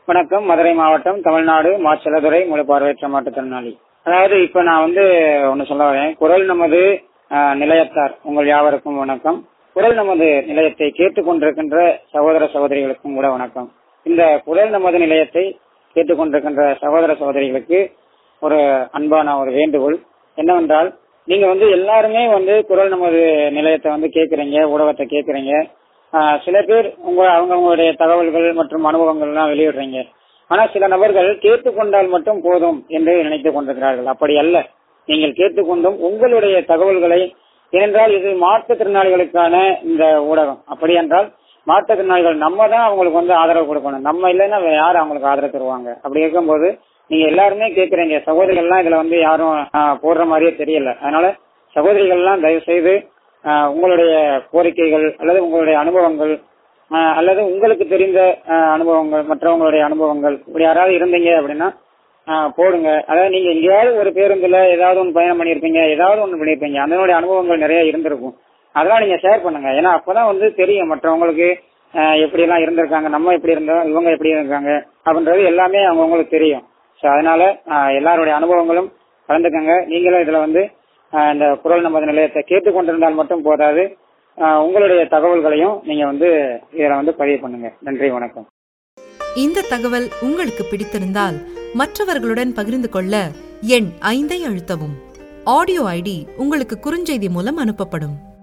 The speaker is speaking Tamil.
வணக்கம் மதுரை மாவட்டம் தமிழ்நாடு மாச்சலதுறை முழு பார்வையற்ற மாற்றுத்திறனாளி அதாவது இப்ப நான் வந்து ஒன்னு சொல்ல வரேன் குரல் நமது ஆஹ், நிலையத்தார் உங்கள் யாவருக்கும் வணக்கம் குரல் நமது நிலையத்தை கேட்டுக்கொண்டிருக்கின்ற சகோதர சகோதரிகளுக்கும் கூட வணக்கம் இந்த குரல் நமது நிலையத்தை கேட்டுக்கொண்டிருக்கின்ற சகோதர சகோதரிகளுக்கு ஒரு அன்பான ஒரு வேண்டுகோள் என்னவென்றால் நீங்க வந்து எல்லாருமே வந்து குரல் நமது நிலையத்தை வந்து கேக்குறீங்க ஊடகத்தை கேக்குறீங்க ஆஹ் சில பேர் உங்க அவங்களுடைய தகவல்கள் மற்றும் அனுபவங்கள் எல்லாம் வெளியிடுறீங்க ஆனா சில நபர்கள் கேட்டுக்கொண்டால் மட்டும் போதும் என்று நினைத்துக் கொண்டிருக்கிறார்கள் அப்படி அல்ல நீங்கள் கேட்டுக்கொண்டும் உங்களுடைய தகவல்களை ஏனென்றால் இது மாற்றுத்திறனாளிகளுக்கான இந்த ஊடகம் அப்படி என்றால் மாற்றுத்திறனாளிகள் நம்ம தான் அவங்களுக்கு வந்து ஆதரவு கொடுக்கணும் நம்ம இல்லைன்னா வேற யார் அவங்களுக்கு ஆதரவு தருவாங்க அப்படி இருக்கும்போது நீங்க எல்லாருமே கேக்குறீங்க சகோதரிகள் எல்லாம் இதுல வந்து யாரும் ஆஹ், போடுற மாதிரியே தெரியல அதனால சகோதரிகள் எல்லாம் தயவு செய்து ஆஹ், உங்களுடைய கோரிக்கைகள் அல்லது உங்களுடைய அனுபவங்கள் ஆஹ், அல்லது உங்களுக்கு தெரிந்த ஆஹ், அனுபவங்கள் மற்றவங்களுடைய அனுபவங்கள் இப்படி யாராவது இருந்தீங்க அப்படின்னா ஆஹ், போடுங்க அதாவது நீங்க எங்கேயாவது ஒரு பேருந்துல ஏதாவது ஒன்று பயணம் பண்ணியிருப்பீங்க ஏதாவது ஒன்று பண்ணியிருப்பீங்க அதனுடைய அனுபவங்கள் நிறைய இருந்திருக்கும் அதெல்லாம் நீங்க ஷேர் பண்ணுங்க ஏன்னா அப்பதான் வந்து தெரியும் மற்றவங்களுக்கு ஆஹ், எப்படி எல்லாம் இருந்திருக்காங்க நம்ம எப்படி இருந்தோம் இவங்க எப்படி இருக்காங்க அப்படின்றது எல்லாமே அவங்கவுங்களுக்கு தெரியும் ஸோ அதனால ஆஹ், எல்லாருடைய அனுபவங்களும் கலந்துக்கங்க நீங்களும் இதுல வந்து ஆஹ், இந்த குரல் நமது நிலையத்தை கேட்டுக்கொண்டிருந்தால் மட்டும் போதாது ஆஹ், உங்களுடைய தகவல்களையும் நீங்க வந்து இதுல வந்து பதிவு பண்ணுங்க நன்றி வணக்கம் இந்த தகவல் உங்களுக்கு பிடித்திருந்தால் மற்றவர்களுடன் பகிர்ந்து கொள்ள எண் ஐந்தை அழுத்தவும் ஆடியோ ஐடி உங்களுக்கு குறுஞ்செய்தி மூலம் அனுப்பப்படும்